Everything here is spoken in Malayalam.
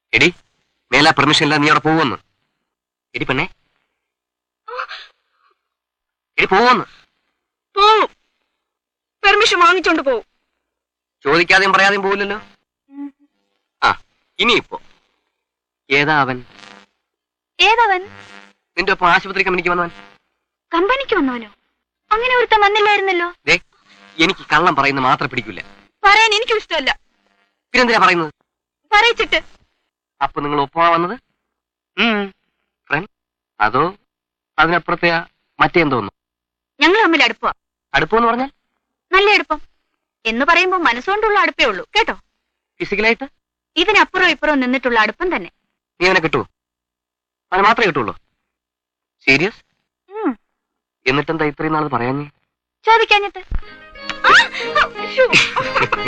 എടി മേലാ പെർമിഷൻ ഇല്ല നീ അവിടെ പോവെന്ന് എടി പെണ്ണെ എടി പോവെന്ന് പോവും പെർമിഷൻ വാങ്ങിച്ചോണ്ട് പോവും ചോദിക്കാതെയും പറയാതെയും പോവില്ലല്ലോ ആ ഇനിയിപ്പോ ഏതാ അവൻ ഏതവൻ നിന്റെ ഒപ്പം ആശുപത്രി കമ്പനിക്ക് വന്നവൻ കമ്പനിക്ക് വന്നവനോ അങ്ങനെ ഒരുത്തൻ വന്നില്ലായിരുന്നല്ലോ ദേ എനിക്ക് കള്ളം പറയുന്നത് മാത്രം പിടിക്കില്ല പറയാൻ എനിക്കും ഇഷ്ടമല്ല പിന്നെന്തിനാ പറയുന്നത് പറയിച്ചിട്ട് അപ്പൊ നിങ്ങൾ ഒപ്പമാ വന്നത് ഫ്രണ്ട് അതോ അതിനപ്പുറത്തെ മറ്റേന്തോന്നു ഞങ്ങൾ തമ്മിൽ അടുപ്പാ അടുപ്പെന്ന് പറഞ്ഞാൽ നല്ല അടുപ്പം എന്ന് പറയുമ്പോ മനസ്സുകൊണ്ടുള്ള അടുപ്പേ ഉള്ളൂ കേട്ടോ ഫിസിക്കലായിട്ട് ഇതിനപ്പുറം ഇപ്പുറം നിന്നിട്ടുള്ള അടുപ്പം തന്നെ നീ അവനെ കിട്ടുമോ അവനെ മാത്രമേ കിട്ടുള്ളൂ സീരിയസ് ഉം. എന്നിട്ടെന്താ ഇത്രയും നാൾ പറയാഞ്ഞേ ചോദിക്കാഞ്ഞിട്ട് ആ, ആ, ശ്ശോ.